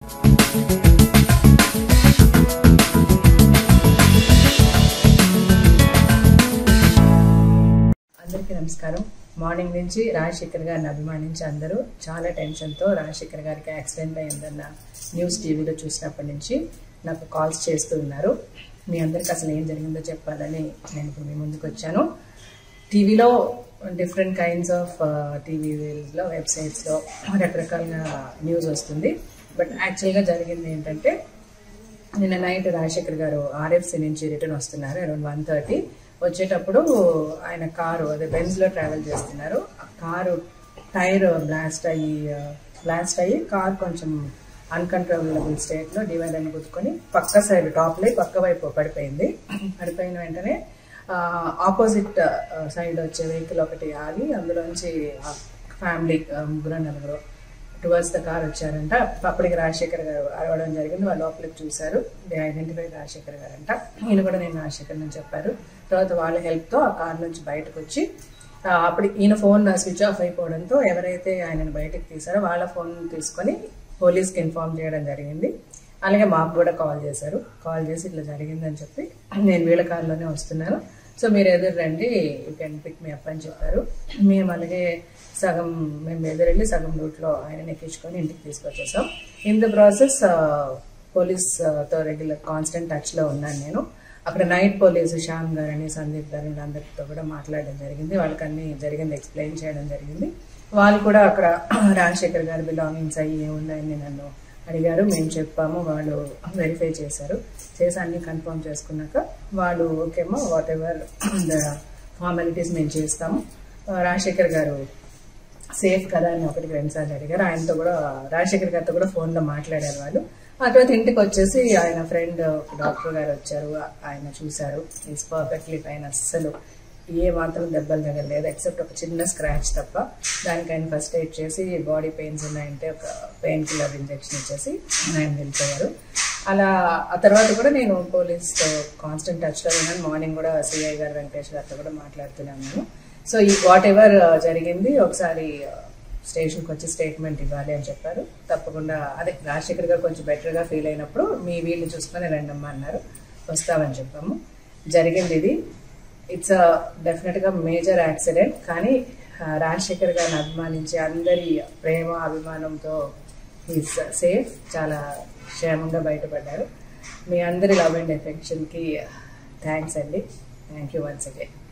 అందరికీ నమస్కారం మార్నింగ్ నుంచి రాజశేఖర్ గారిని అభిమానించి అందరూ చాలా టెన్షన్తో రాజశేఖర్ గారికి యాక్సిడెంట్ అయిందన్న న్యూస్ టీవీలో చూసినప్పటి నుంచి నాకు కాల్స్ చేస్తూ ఉన్నారు మీ అందరికి అసలు ఏం జరిగిందో చెప్పాలని నేను ఇప్పుడు మీ ముందుకు వచ్చాను టీవీలో డిఫరెంట్ కైండ్స్ ఆఫ్ టీవీలో వెబ్సైట్స్లో రకరకాలుగా న్యూస్ వస్తుంది బట్ యాక్చువల్గా జరిగింది ఏంటంటే నిన్న నైట్ రాజశేఖర్ గారు ఆర్ఎఫ్సి నుంచి రిటర్న్ వస్తున్నారు అరౌండ్ వన్ థర్టీ వచ్చేటప్పుడు ఆయన కారు అదే బెంజ్ లో ట్రావెల్ చేస్తున్నారు ఆ కారు టైర్ బ్లాస్ట్ అయ్యి బ్లాస్ట్ అయ్యి కార్ కొంచెం అన్కంట్రోలబుల్ స్టేట్ లో డివైడ్ అని గుర్తుకొని పక్క సైడ్ టాప్ లై పక్క వైపు పడిపోయింది పడిపోయిన వెంటనే ఆపోజిట్ సైడ్ వచ్చే వెహికల్ ఒకటి ఆగి అందులోంచి ఫ్యామిలీ ముగ్గురు నలుగురు టువర్డ్స్ ద కార్ వచ్చారంట అప్పటికి రాజశేఖర్ గారు అరవడం జరిగింది వాళ్ళు లోపలికి చూశారు దే ఐడెంటిఫై రాజశేఖర్ గారు అంట ఈయన కూడా నేను రాజశేఖర్ అని చెప్పారు తర్వాత వాళ్ళ హెల్ప్తో ఆ కార్ నుంచి బయటకు వచ్చి అప్పుడు ఈయన ఫోన్ స్విచ్ ఆఫ్ అయిపోవడంతో ఎవరైతే ఆయనను బయటకు తీసారో వాళ్ళ ఫోన్ తీసుకొని పోలీస్కి ఇన్ఫార్మ్ చేయడం జరిగింది అలాగే మాకు కూడా కాల్ చేశారు కాల్ చేసి ఇట్లా జరిగిందని చెప్పి నేను వీళ్ళ కార్లోనే వస్తున్నాను సో మీరు ఎదురు రండి you can pick me up అని చెప్పారు మేము అలాగే సగం మేము ఎదురెళ్ళి సగం రూట్లో ఆయన ఎక్కించుకొని ఇంటికి తీసుకొచ్చేసాం ఇన్ ద ప్రాసెస్ పోలీస్తో రెగ్యులర్ కాన్స్టెంట్ టచ్లో ఉన్నాను నేను అక్కడ నైట్ పోలీసు శ్యామ్ గారని సందీప్ గారని అందరితో కూడా మాట్లాడడం జరిగింది వాళ్ళకి అన్ని జరిగింది ఎక్స్ప్లెయిన్ చేయడం జరిగింది వాళ్ళు కూడా అక్కడ రాజశేఖర్ గారి బిలాంగింగ్స్ అయ్యి ఏమున్నాయని నన్ను అడిగారు మేము చెప్పాము వాళ్ళు వెరిఫై చేశారు చేసి అన్ని కన్ఫర్మ్ చేసుకున్నాక వాళ్ళు ఓకేమో వాట్ ఎవర్ ద ఫార్మాలిటీస్ మేము చేస్తాము రాజశేఖర్ గారు సేఫ్ కదా అని ఒకటికి రెండుసార్లు అడిగారు ఆయనతో కూడా రాజశేఖర్ గారితో కూడా ఫోన్లో మాట్లాడారు వాళ్ళు ఆ తర్వాత ఇంటికి వచ్చేసి ఆయన ఫ్రెండ్ డాక్టర్ గారు వచ్చారు ఆయన చూశారు ఈజ్ పర్ఫెక్ట్లీ ఫైన్ అస్సలు ఏ మాత్రం దెబ్బలు తగలేదు ఎక్సెప్ట్ ఒక చిన్న స్క్రాచ్ తప్ప దానికి ఆయన ఫస్ట్ ఎయిడ్ చేసి బాడీ పెయిన్స్ ఉన్నాయంటే ఒక పెయిన్ కిల్లర్ ఇంజెక్షన్ ఇచ్చేసి ఆయన వెళ్ళిపోయారు అలా ఆ తర్వాత కూడా నేను పోలీస్తో కాన్స్టెంట్ టచ్లో ఉన్నాను మార్నింగ్ కూడా సిఐ గారు వెంకటేష్ గారితో కూడా మాట్లాడుతూనే ఉన్నాను సో ఈ వాట్ ఎవర్ జరిగింది ఒకసారి స్టేషన్కి వచ్చి స్టేట్మెంట్ ఇవ్వాలి అని చెప్పారు తప్పకుండా అదే రాజశేఖర్ గారు కొంచెం బెటర్గా ఫీల్ అయినప్పుడు మీ వీళ్ళు చూసుకొని రండమ్మా అన్నారు వస్తామని చెప్పాము జరిగింది ఇది ఇట్స్ డెఫినెట్గా మేజర్ యాక్సిడెంట్ కానీ రాజశేఖర్ గారిని అభిమానించి అందరి ప్రేమ అభిమానంతో ఈజ్ సేఫ్ చాలా క్షేమంగా బయటపడ్డారు మీ అందరి లవ్ అండ్ ఎఫెక్షన్కి థ్యాంక్స్ అండి థ్యాంక్ యూ వన్స్ అగైన్